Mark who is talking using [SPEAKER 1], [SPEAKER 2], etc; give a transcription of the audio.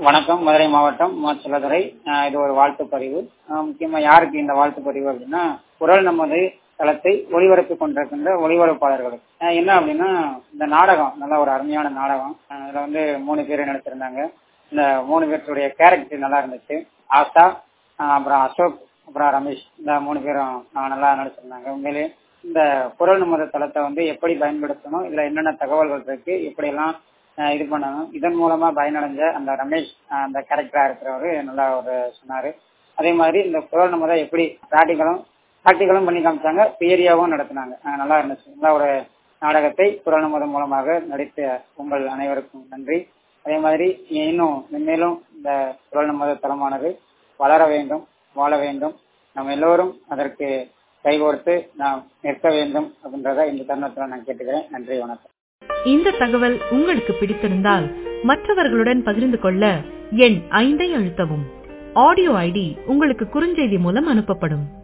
[SPEAKER 1] வணக்கம் மதுரை மாவட்டம் மாச்சலதுறை இது ஒரு வாழ்த்து பதிவு அஹ் முக்கியமா யாருக்கு இந்த வாழ்த்து பதிவு அப்படின்னா குரல் நமது தளத்தை ஒளிபரப்பு கொண்டிருக்கின்ற ஒளிபரப்பாளர்களுக்கு அஹ் என்ன அப்படின்னா இந்த நாடகம் நல்ல ஒரு அருமையான நாடகம் அஹ் இதுல வந்து மூணு பேர் நடிச்சிருந்தாங்க இந்த மூணு பேருடைய கேரக்டர் நல்லா இருந்துச்சு ஆஷா அஹ் அப்புறம் அசோக் அப்புறம் ரமேஷ் இந்த மூணு பேரும் அஹ் நல்லா நடிச்சிருந்தாங்க உண்மையிலே இந்த குரல் நமது தளத்தை வந்து எப்படி பயன்படுத்தணும் இதுல என்னென்ன தகவல்கள் இருக்கு எப்படி எல்லாம் அஹ் இது பண்ணணும் இதன் மூலமா பயனடைஞ்ச அந்த ரமேஷ் அஹ் அந்த கேரக்டரா இருக்கிறவரு நல்லா ஒரு சொன்னாரு அதே மாதிரி இந்த குரல் நம்ம தான் எப்படி ப்ராக்டிக்கலும் ப்ராக்டிக்கலும் பண்ணி காமிச்சாங்க தியரியாவும் நடத்தினாங்க அஹ் நல்லா இருந்துச்சு நல்ல ஒரு நாடகத்தை குரல் நமது மூலமாக நடித்த உங்கள் அனைவருக்கும் நன்றி அதே மாதிரி இன்னும் மென்மேலும் இந்த குரல் நமது தளமானது வளர வேண்டும் வாழ வேண்டும் நம்ம எல்லோரும் அதற்கு கைகோர்த்து நாம் நிற்க வேண்டும் அப்படின்றத இந்த தருணத்துல நான் கேட்டுக்கிறேன் நன்றி வணக்கம்
[SPEAKER 2] இந்த தகவல் உங்களுக்கு பிடித்திருந்தால் மற்றவர்களுடன் பகிர்ந்து கொள்ள எண் ஐந்தை அழுத்தவும் ஆடியோ ஐடி உங்களுக்கு குறுஞ்செய்தி மூலம் அனுப்பப்படும்